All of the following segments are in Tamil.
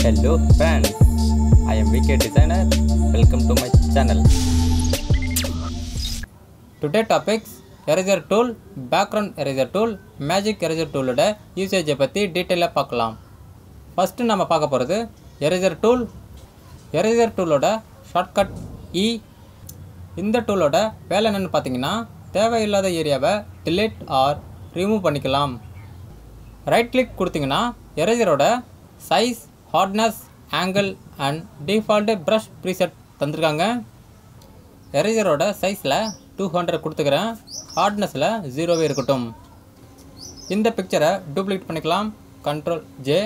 Hello friends, I am VK Designer. Welcome to my channel. Today topics eraser tool background eraser tool magic eraser டூலோட யூசேஜை பற்றி டீட்டெயிலாக பார்க்கலாம் ஃபஸ்ட்டு நம்ம பார்க்க போகிறது எரேசர் டூல் எரேசர் டூலோட ஷார்ட்கட் இ இந்த டூலோட வேலை என்னென்னு பார்த்தீங்கன்னா தேவையில்லாத ஏரியாவை delete ஆர் ரிமூவ் பண்ணிக்கலாம் ரைட் கிளிக் கொடுத்தீங்கன்னா எரேசரோட size hardness angle and default brush preset தந்திருக்காங்க எரேசரோட சைஸில் டூ ஹண்ட்ரட் கொடுத்துக்கிறேன் ஹார்ட்னஸில் ஜீரோவே இருக்கட்டும் இந்த பிக்சரை டூப்ளிகேட் பண்ணிக்கலாம் கண்ட்ரோல் ஜே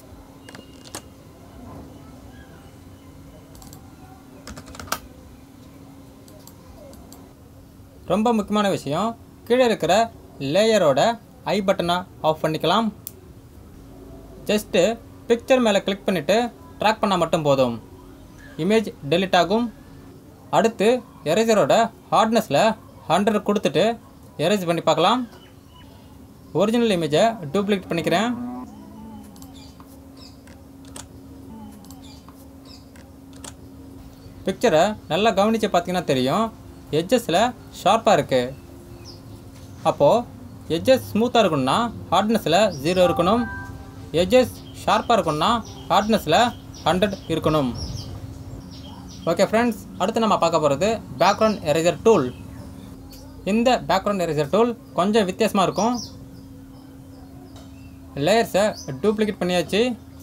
ரொம்ப முக்கியமான விஷயம் கீழே இருக்கிற லேயரோட ஐ பட்டனை ஆஃப் பண்ணிக்கலாம் ஜஸ்ட்டு பிக்சர் மேலே கிளிக் பண்ணிவிட்டு ட்ராக் பண்ணால் மட்டும் போதும் இமேஜ் டெலிட் ஆகும் அடுத்து எரேசரோட ஹார்ட்னஸில் ஹண்ட்ரட் கொடுத்துட்டு எரேஸ் பண்ணி பார்க்கலாம் ஒரிஜினல் இமேஜை டூப்ளிகேட் பண்ணிக்கிறேன் பிக்சரை நல்லா கவனித்து பார்த்தீங்கன்னா தெரியும் எட்ஜஸில் ஷார்ப்பாக இருக்குது அப்போது எட்ஜஸ் ஸ்மூத்தாக இருக்கணும்னா ஹார்ட்னஸில் ஜீரோ இருக்கணும் எட்ஜஸ் ஷார்ப்பாக இருக்கணும்னா ஹார்ட்னஸில் ஹண்ட்ரட் இருக்கணும் ஓகே ஃப்ரெண்ட்ஸ் அடுத்து நம்ம பார்க்க போகிறது பேக்ரவுண்ட் எரேசர் டூல் இந்த பேக்ரவுண்ட் எரேசர் டூல் கொஞ்சம் வித்தியாசமாக இருக்கும் லேயர்ஸை டூப்ளிகேட் பண்ணியாச்சு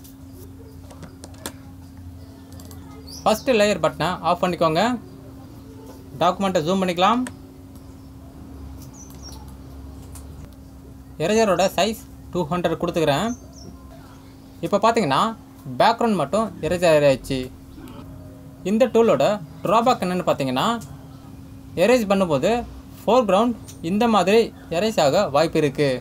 ஃபஸ்ட்டு லேயர் பட்டனை ஆஃப் பண்ணிக்கோங்க டாக்குமெண்ட்டை ஜூம் பண்ணிக்கலாம் எரேசரோட சைஸ் டூ ஹண்ட்ரட் கொடுத்துக்கிறேன் இப்போ பார்த்தீங்கன்னா பேக்ரவுண்ட் மட்டும் எரேசர் ஆயிடுச்சு இந்த டூலோட ட்ராபேக் என்னென்னு பார்த்தீங்கன்னா எரேஸ் பண்ணும்போது ஃபோர்க்ரவுண்ட் இந்த மாதிரி எரேஸ் ஆக வாய்ப்பு இருக்குது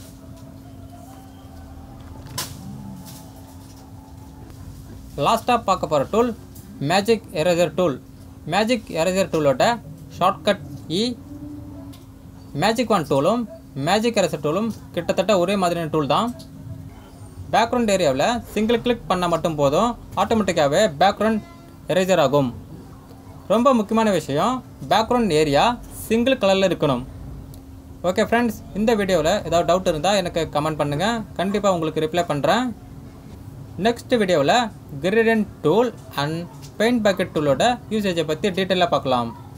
லாஸ்ட்டாக பார்க்க போகிற tool magic eraser tool magic eraser டூலோட ஷார்ட்கட் இ மேஜிக் ஒன் டூலும் மேஜிக் எரேசர் டூலும் கிட்டத்தட்ட ஒரே மாதிரியான டூல் தான் பேக்ரவுண்ட் ஏரியாவில் சிங்கிள் கிளிக் பண்ணால் மட்டும் போதும் ஆட்டோமேட்டிக்காகவே பேக்ரவுண்ட் எரேசர் ஆகும் ரொம்ப முக்கியமான விஷயம் பேக்ரவுண்ட் ஏரியா சிங்கிள் கலரில் இருக்கணும் ஓகே ஃப்ரெண்ட்ஸ் இந்த வீடியோவில் ஏதாவது டவுட் இருந்தால் எனக்கு கமெண்ட் பண்ணுங்கள் கண்டிப்பாக உங்களுக்கு ரிப்ளை பண்ணுறேன் நெக்ஸ்ட் வீடியோவில் gradient tool and paint bucket டூலோட யூசேஜை பற்றி டீட்டெயிலாக பார்க்கலாம்